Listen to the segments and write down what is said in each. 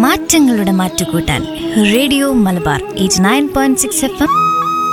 മാറ്റങ്ങളുടെ മാറ്റുകൂട്ടാൻ radio Malabar eight nine point six F M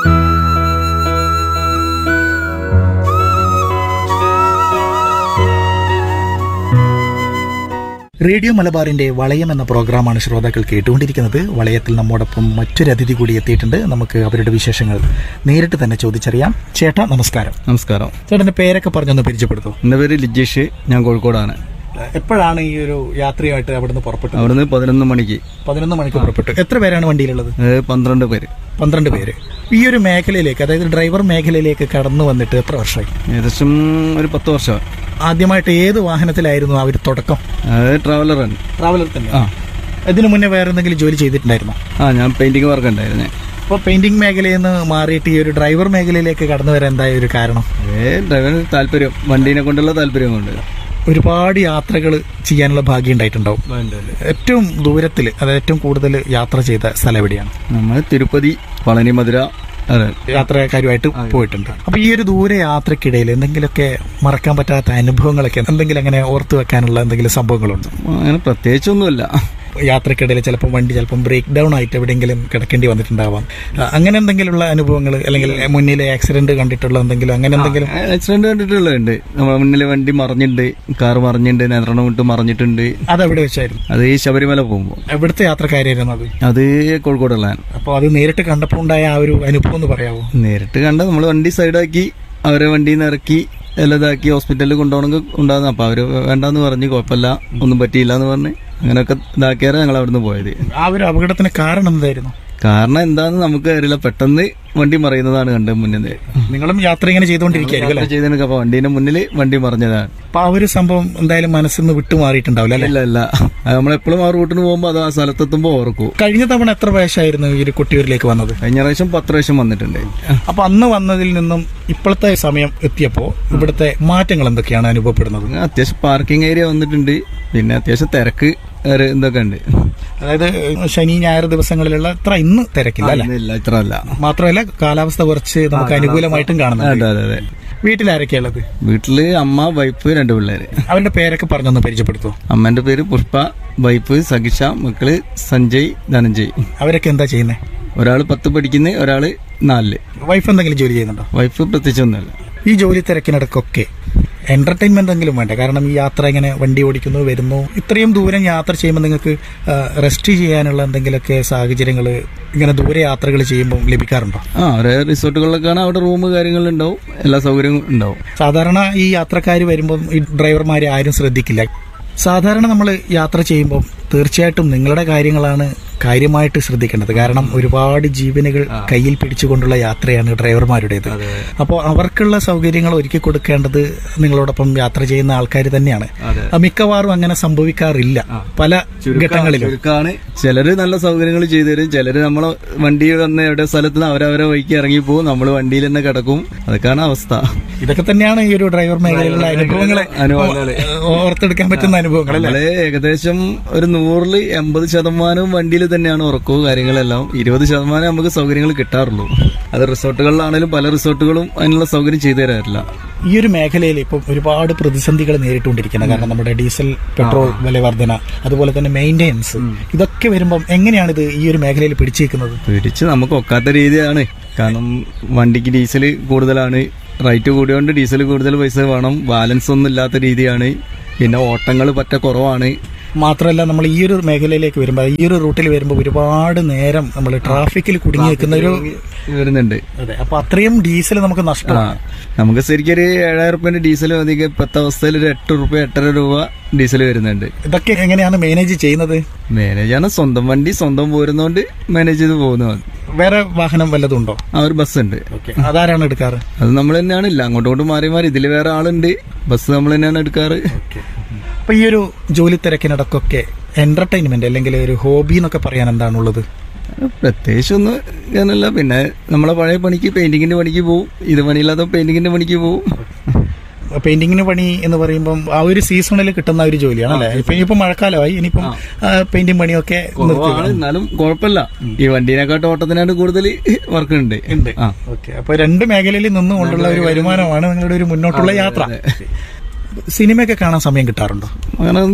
radio മലബാറിന്റെ വളയം എന്ന പ്രോഗ്രാമാണ് ശ്രോതാക്കൾ കേട്ടുകൊണ്ടിരിക്കുന്നത് വളയത്തിൽ നമ്മോടൊപ്പം മറ്റൊരു അതിഥി കൂടി എത്തിയിട്ടുണ്ട് നമുക്ക് അവരുടെ വിശേഷങ്ങൾ നേരിട്ട് തന്നെ ചോദിച്ചറിയാം ചേട്ടാ നമസ്കാരം നമസ്കാരം ചേട്ടന്റെ പേരൊക്കെ പറഞ്ഞൊന്ന് പരിചയപ്പെടുത്തു എൻ്റെ പേര് ലിജേഷ് ഞാൻ കോഴിക്കോടാണ് എപ്പോഴാണ് ഈ ഒരു യാത്രയായിട്ട് അവിടുന്ന് പുറപ്പെട്ടത് അവിടുന്ന് പതിനൊന്ന് മണിക്ക് പതിനൊന്ന് മണിക്ക് പുറപ്പെട്ടു എത്ര പേരാണ് വണ്ടിയിലുള്ളത് ഏ, പന്ത്രണ്ട് പേര് പന്ത്രണ്ട് പേര് ഈ ഒരു മേഖലയിലേക്ക് അതായത് ഡ്രൈവർ മേഖലയിലേക്ക് കടന്നു വന്നിട്ട് എത്ര വർഷമായി ഏകദേശം ഒരു പത്ത് വർഷം ആദ്യമായിട്ട് ഏത് വാഹനത്തിലായിരുന്നു ആ ഒരു തുടക്കം അത് ട്രാവലറാണ് ട്രാവലർ തന്നെ ആ ഇതിനു മുന്നേ വേറെ എന്തെങ്കിലും ജോലി ചെയ്തിട്ടുണ്ടായിരുന്നോ ആ ഞാൻ പെയിന്റിങ് വർക്ക് ഉണ്ടായിരുന്നേ അപ്പോൾ പെയിന്റിംഗ് മേഖലയിൽ നിന്ന് മാറിയിട്ട് ഈ ഒരു ഡ്രൈവർ മേഖലയിലേക്ക് കടന്നു വരാൻ എന്തായ ഒരു കാരണം ഏ ഡ്രൈവറിന് താല്പര്യം വണ്ടീനെ കൊണ്ടുള്ള താല്പര്യം കൊണ്ട് ഒരുപാട് യാത്രകൾ ചെയ്യാനുള്ള ഭാഗ്യം ഉണ്ടായിട്ടുണ്ടാവും ഏറ്റവും ദൂരത്തിൽ അതായത് ഏറ്റവും കൂടുതൽ യാത്ര ചെയ്ത സ്ഥലം എവിടെയാണ് നമ്മൾ തിരുപ്പതി പളനി മധുര അതെ യാത്രക്കാരുമായിട്ട് പോയിട്ടുണ്ട് അപ്പൊ ഈ ഒരു ദൂര യാത്രക്കിടയിൽ എന്തെങ്കിലുമൊക്കെ മറക്കാൻ പറ്റാത്ത അനുഭവങ്ങളൊക്കെ എന്തെങ്കിലും അങ്ങനെ ഓർത്തു വെക്കാനുള്ള എന്തെങ്കിലും സംഭവങ്ങളുണ്ട് അങ്ങനെ പ്രത്യേകിച്ചൊന്നുമില്ല യാത്രക്കിടയിൽ ചിലപ്പോൾ വണ്ടി ചിലപ്പം ബ്രേക്ക് ഡൗൺ ആയിട്ട് എവിടെയെങ്കിലും കിടക്കേണ്ടി വന്നിട്ടുണ്ടാവാം ആ, അങ്ങനെ എന്തെങ്കിലുമുള്ള അനുഭവങ്ങൾ അല്ലെങ്കിൽ മുന്നിലെ ആക്സിഡന്റ് കണ്ടിട്ടുള്ള എന്തെങ്കിലും അങ്ങനെ എന്തെങ്കിലും ആക്സിഡന്റ് കണ്ടിട്ടുള്ളതുണ്ട് നമ്മുടെ മുന്നിൽ വണ്ടി മറിഞ്ഞിട്ടുണ്ട് കാർ മറിഞ്ഞിട്ടുണ്ട് നിയന്ത്രണം വിട്ട് മറിഞ്ഞിട്ടുണ്ട് അതെവിടെ വെച്ചായിരുന്നു അത് ഈ ശബരിമല പോകുമ്പോൾ എവിടുത്തെ യാത്രക്കാരായിരുന്നു അത് അത് കോഴിക്കോടുള്ളതാണ് അപ്പോൾ അത് നേരിട്ട് കണ്ടപ്പോൾ ഉണ്ടായ ആ ഒരു അനുഭവം എന്ന് പറയാമോ നേരിട്ട് കണ്ട നമ്മൾ വണ്ടി സൈഡാക്കി അവരെ വണ്ടിയിൽ നിന്ന് ഇറക്കി എല്ലാം ഇതാക്കി ഹോസ്പിറ്റലിൽ കൊണ്ടുപോകണമെങ്കിൽ ഉണ്ടാകുന്നു അപ്പൊ അവര് വേണ്ടാന്ന് പറഞ്ഞ് കുഴപ്പമില്ല ഒന്നും പറ്റിയില്ല എന്ന് പറഞ്ഞ് അങ്ങനെയൊക്കെ ഇതാക്കിയാറാണ് ഞങ്ങൾ അവിടുന്ന് പോയത് ആ ഒരു അപകടത്തിന് കാരണം എന്തായിരുന്നു കാരണം എന്താന്ന് നമുക്ക് അറിയില്ല പെട്ടെന്ന് വണ്ടി മറിയുന്നതാണ് കണ്ടത് മുന്നിൽ നിങ്ങളും യാത്ര ഇങ്ങനെ ചെയ്തുകൊണ്ടിരിക്കുകയായിരിക്കും അല്ലേ ചെയ്തതിനൊക്കെ അപ്പൊ വണ്ടീന്റെ മുന്നിൽ വണ്ടി മറിഞ്ഞതാണ് അപ്പൊ ആ ഒരു സംഭവം എന്തായാലും മനസ്സിൽ നിന്ന് വിട്ടുമാറിയിട്ടുണ്ടാവില്ല അല്ലെ ഇല്ല ഇല്ല അത് നമ്മളെപ്പോഴും ആ റൂട്ടിന് പോകുമ്പോൾ അത് ആ സ്ഥലത്തെത്തുമ്പോൾ ഓർക്കും കഴിഞ്ഞ തവണ എത്ര പ്രാവശ്യമായിരുന്നു ഈ ഒരു കൊട്ടിയൂരിലേക്ക് വന്നത് കഴിഞ്ഞ പ്രാവശ്യം പത്ത് പ്രാവശ്യം വന്നിട്ടുണ്ട് അപ്പൊ അന്ന് വന്നതിൽ നിന്നും ഇപ്പോഴത്തെ സമയം എത്തിയപ്പോ ഇവിടുത്തെ മാറ്റങ്ങൾ എന്തൊക്കെയാണ് അനുഭവപ്പെടുന്നത് അത്യാവശ്യം പാർക്കിംഗ് ഏരിയ വന്നിട്ടുണ്ട് പിന്നെ അത്യാവശ്യം തിരക്ക് ഒരു ഇതൊക്കെ ഉണ്ട് അതായത് ശനി ഞായർ ദിവസങ്ങളിലുള്ള അത്ര ഇന്ന് തിരക്കില്ല അല്ലെ ഇല്ല ഇത്ര അല്ല മാത്രമല്ല കാലാവസ്ഥ കുറച്ച് നമുക്ക് അനുകൂലമായിട്ടും കാണുന്നുണ്ട് അതെ അതെ അതെ വീട്ടിലാരൊക്കെയുള്ളത് വീട്ടില് അമ്മ വൈഫ് രണ്ട് പിള്ളേര് അവരുടെ പേരൊക്കെ പറഞ്ഞൊന്ന് പരിചയപ്പെടുത്തു അമ്മേന്റെ പേര് പുഷ്പ വൈഫ് സഖിഷ മക്കള് സഞ്ജയ് ധനഞ്ജയ് അവരൊക്കെ എന്താ ചെയ്യുന്നത് ഒരാള് പത്ത് പഠിക്കുന്നു ഒരാള് നാലില് വൈഫ് എന്തെങ്കിലും ജോലി ചെയ്യുന്നുണ്ടോ വൈഫ് പ്രത്യേകിച്ചൊന്നുമില്ല ഈ ജോലി തിരക്കിനിടക്കൊക്കെ എന്റർടൈൻമെന്റ് എങ്കിലും വേണ്ട കാരണം ഈ യാത്ര ഇങ്ങനെ വണ്ടി ഓടിക്കുന്നു വരുന്നു ഇത്രയും ദൂരം യാത്ര ചെയ്യുമ്പോൾ നിങ്ങൾക്ക് റെസ്റ്റ് ചെയ്യാനുള്ള എന്തെങ്കിലുമൊക്കെ സാഹചര്യങ്ങൾ ഇങ്ങനെ ദൂരെ യാത്രകൾ ചെയ്യുമ്പോൾ ലഭിക്കാറുണ്ടോ ആ ഒരേ റിസോർട്ടുകളിലൊക്കെയാണ് അവിടെ റൂം കാര്യങ്ങളുണ്ടാവും എല്ലാ സൗകര്യവും ഉണ്ടാവും സാധാരണ ഈ യാത്രക്കാർ വരുമ്പം ഈ ഡ്രൈവർമാരെ ആരും ശ്രദ്ധിക്കില്ല സാധാരണ നമ്മൾ യാത്ര ചെയ്യുമ്പോൾ തീർച്ചയായിട്ടും നിങ്ങളുടെ കാര്യങ്ങളാണ് കാര്യമായിട്ട് ശ്രദ്ധിക്കേണ്ടത് കാരണം ഒരുപാട് ജീവനുകൾ കയ്യിൽ പിടിച്ചുകൊണ്ടുള്ള യാത്രയാണ് ഡ്രൈവർമാരുടേത് അപ്പോൾ അവർക്കുള്ള സൗകര്യങ്ങൾ ഒരുക്കി കൊടുക്കേണ്ടത് നിങ്ങളോടൊപ്പം യാത്ര ചെയ്യുന്ന ആൾക്കാർ തന്നെയാണ് ആ, മിക്കവാറും അങ്ങനെ സംഭവിക്കാറില്ല പല ഘട്ടങ്ങളിലും ചുരുക്കാണ് ചിലര് നല്ല സൗകര്യങ്ങൾ ചെയ്തു തരും ചിലര് നമ്മളെ വണ്ടി വന്ന് എവിടെ സ്ഥലത്ത് നിന്ന് അവരവരെ വഴിക്ക് ഇറങ്ങി പോകും നമ്മൾ വണ്ടിയിൽ തന്നെ കിടക്കും അതൊക്കെയാണ് അവസ്ഥ ഇതൊക്കെ തന്നെയാണ് ഈ ഒരു ഡ്രൈവർ മേഖലയിലുള്ള അനുഭവങ്ങളെ അനുഭവങ്ങള്. ഓ- ഓർത്തെടുക്കാൻ പറ്റുന്ന അനുഭവങ്ങൾ അല്ലേ നമ്മള് ഏകദേശം ഒരു നൂറില് എൺപത് ശതമാനവും വണ്ടിയിൽ തന്നെയാണ് ഉറക്കവും കാര്യങ്ങളെല്ലാം ഇരുപത് ശതമാനം നമുക്ക് സൗകര്യങ്ങൾ കിട്ടാറുള്ളൂ അത് റിസോർട്ടുകളിലാണെങ്കിലും പല റിസോർട്ടുകളും അതിനുള്ള സൗകര്യം ചെയ്തു തരാറില്ല ഈ ഒരു മേഖലയിൽ ഇപ്പം ഒരുപാട് പ്രതിസന്ധികൾ നേരിട്ടുകൊണ്ടിരിക്കുന്നത് കാരണം നമ്മുടെ ഡീസൽ പെട്രോൾ വില വർധന അതുപോലെ തന്നെ മെയിൻ്റെനൻസ് ഇതൊക്കെ വരുമ്പം എങ്ങനെയാണ് ഇത് ഈ ഒരു മേഖലയിൽ പിടിച്ചേക്കുന്നത് പിടിച്ച് നമുക്ക് ഒക്കാത്ത രീതിയാണ് കാരണം വണ്ടിക്ക് ഡീസൽ കൂടുതലാണ് റേറ്റ് കൂടിയോണ്ട് ഡീസൽ കൂടുതൽ പൈസ വേണം ബാലൻസ് ഒന്നും ഇല്ലാത്ത രീതിയാണ് പിന്നെ ഓട്ടങ്ങൾ പറ്റ കുറവാണ് മാത്രമല്ല നമ്മൾ ഈ ഒരു മേഖലയിലേക്ക് വരുമ്പോൾ ഈ ഒരു റൂട്ടിൽ വരുമ്പോൾ ഒരുപാട് നേരം നമ്മൾ ട്രാഫിക്കിൽ കുടുങ്ങി നിൽക്കുന്ന ഒരു വരുന്നുണ്ട് അതെ അപ്പൊ അത്രയും ഡീസൽ നമുക്ക് ആ നഷ്ടമാണ് നമുക്ക് ശരിക്കും ഒരു ഏഴായിരം റുപ്യന്റെ ഡീസൽ മതി ഇപ്പോഴത്തെ അവസ്ഥയിൽ ഒരു എട്ട് റുപ്യ എട്ടര രൂപ ഡീസൽ വരുന്നുണ്ട് ഇതൊക്കെ എങ്ങനെയാണ് മാനേജ് ചെയ്യുന്നത് മാനേജ് ആണ് സ്വന്തം വണ്ടി സ്വന്തം പോരുന്നോണ്ട് മാനേജ് ചെയ്ത് പോകുന്നത് വേറെ വാഹനം വല്ലതും ഉണ്ടോ ആ ഒരു ബസ് ഉണ്ട് അതാരാണ് എടുക്കാറ് അത് നമ്മൾ തന്നെയാണ് ഇല്ല അങ്ങോട്ടും ഇങ്ങോട്ടും മാറി മാറി ഇതിൽ വേറെ ആളുണ്ട് ബസ് നമ്മൾ തന്നെയാണ് എടുക്കാറ് അപ്പൊ ഈ ഒരു ജോലി തിരക്കിനിടക്കൊക്കെ എന്റർടൈൻമെന്റ് അല്ലെങ്കിൽ ഒരു ഹോബി എന്നൊക്കെ പറയാൻ എന്താണുള്ളത് പ്രത്യേകിച്ചൊന്നും ഞാനല്ല പിന്നെ നമ്മളെ പഴയ പണിക്ക് പെയിന്റിങ്ങിന്റെ പണിക്ക് പോവും ഇത് പണിയില്ലാത്ത പെയിന്റിങ്ങിന്റെ പണിക്ക് പോവും പെയിന്റിങ്ങിന് പണി എന്ന് പറയുമ്പോൾ ആ ഒരു സീസണിൽ കിട്ടുന്ന ഒരു ജോലിയാണ് അല്ലെ ഇപ്പൊ ഇപ്പൊ മഴക്കാലമായി ഇനിയിപ്പം പെയിന്റിംഗ് പണിയൊക്കെ കുറവാണ് എന്നാലും കുഴപ്പമില്ല ഈ വണ്ടീനെക്കാട്ട് ഓട്ടത്തിനാണ് കൂടുതൽ വർക്ക് ഉണ്ട് ഉണ്ട് ആ ഓക്കെ അപ്പൊ രണ്ട് മേഖലയിൽ നിന്നുകൊണ്ടുള്ള ഒരു വരുമാനമാണ് നിങ്ങളുടെ ഒരു മുന്നോട്ടുള്ള യാത്ര സിനിമയൊക്കെ കാണാൻ സമയം കിട്ടാറുണ്ടോ അങ്ങനെ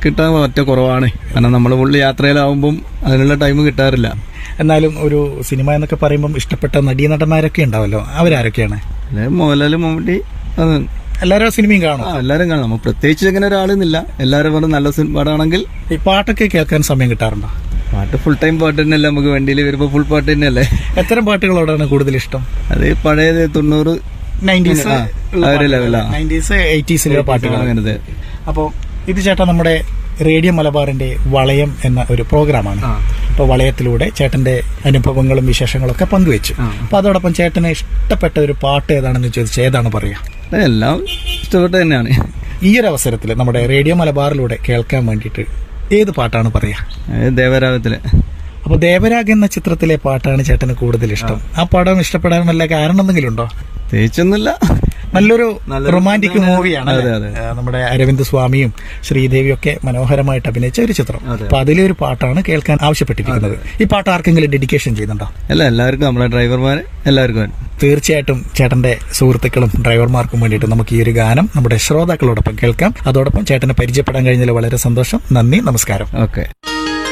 കിട്ടാൻ പറ്റ കുറവാണ് കാരണം നമ്മൾ ഫുള്ള് യാത്രയിലാവുമ്പം അതിനുള്ള ടൈം കിട്ടാറില്ല എന്നാലും ഒരു സിനിമ എന്നൊക്കെ പറയുമ്പം ഇഷ്ടപ്പെട്ട നടീനടന്മാരൊക്കെ ഉണ്ടാവല്ലോ അവരാരൊക്കെയാണ് അല്ലെ മോഹൻലാലും മമ്മൂട്ടി അത് എല്ലാവരും സിനിമയും കാണും ആ എല്ലാരും കാണാം നമ്മൾ പ്രത്യേകിച്ച് അങ്ങനെ ഒരാളെന്നില്ല എല്ലാരും പറഞ്ഞ നല്ല സിനിമ പാടാണെങ്കിൽ ഈ പാട്ടൊക്കെ കേൾക്കാൻ സമയം കിട്ടാറുണ്ടോ പാട്ട് ഫുൾ ടൈം പാട്ട് തന്നെയല്ലേ നമുക്ക് വണ്ടിയിൽ വരുമ്പോ ഫുൾ പാട്ട് തന്നെയല്ലേ എത്തരം പാട്ടുകളോടാണ് കൂടുതൽ ഇഷ്ടം അത് പഴയത് തൊണ്ണൂറ് നയൻറ്റീസ് ആ, ആ ഒരു ലെവലാ. നയൻറ്റീസ് എയ്റ്റീസിലെ പാട്ടുകൾ അങ്ങനത്തെ അപ്പോൾ ഇത് ചേട്ടാ നമ്മുടെ റേഡിയോ മലബാറിന്റെ വളയം എന്ന ഒരു പ്രോഗ്രാമാണ് അപ്പോൾ വളയത്തിലൂടെ ചേട്ടന്റെ അനുഭവങ്ങളും വിശേഷങ്ങളും ഒക്കെ പങ്കുവെച്ചു അപ്പോൾ അതോടൊപ്പം ചേട്ടന് ഇഷ്ടപ്പെട്ട ഒരു പാട്ട് ഏതാണെന്ന് ചോദിച്ചാൽ ഏതാണ് പറയുക എല്ലാം ഇഷ്ടപ്പെട്ട തന്നെയാണ് ഈ ഒരു അവസരത്തിൽ നമ്മുടെ റേഡിയോ മലബാറിലൂടെ കേൾക്കാൻ വേണ്ടിയിട്ട് ഏത് പാട്ടാണ് പറയുക അത് ദേവരാഗത്തിലെ അപ്പോൾ ദേവരാഗ് എന്ന ചിത്രത്തിലെ പാട്ടാണ് ചേട്ടന് കൂടുതൽ ഇഷ്ടം ആ പടം ഇഷ്ടപ്പെടാൻ വല്ല കാരണം എന്തെങ്കിലും ഉണ്ടോ പ്രത്യേകിച്ചൊന്നുമില്ല നല്ലൊരു നല്ലൊരു റൊമാൻറ്റിക് മൂവിയാണ് അതെ, അതെ. നമ്മുടെ അരവിന്ദ് സ്വാമിയും ശ്രീദേവിയും ഒക്കെ മനോഹരമായിട്ട് അഭിനയിച്ച ഒരു ചിത്രം അപ്പൊ അതിലെ ഒരു പാട്ടാണ് കേൾക്കാൻ ആവശ്യപ്പെട്ടിരിക്കുന്നത് ഈ പാട്ട് ആർക്കെങ്കിലും ഡെഡിക്കേഷൻ ചെയ്യുന്നുണ്ടോ അല്ല എല്ലാവർക്കും നമ്മളെ ഡ്രൈവർമാര് എല്ലാവർക്കും വേണം. തീർച്ചയായിട്ടും ചേട്ടന്റെ സുഹൃത്തുക്കളും ഡ്രൈവർമാർക്കും വേണ്ടിയിട്ട് നമുക്ക് ഈ ഒരു ഗാനം നമ്മുടെ ശ്രോതാക്കളോടൊപ്പം കേൾക്കാം അതോടൊപ്പം ചേട്ടനെ പരിചയപ്പെടാൻ കഴിഞ്ഞതിൽ വളരെ സന്തോഷം നന്ദി നമസ്കാരം ഓക്കെ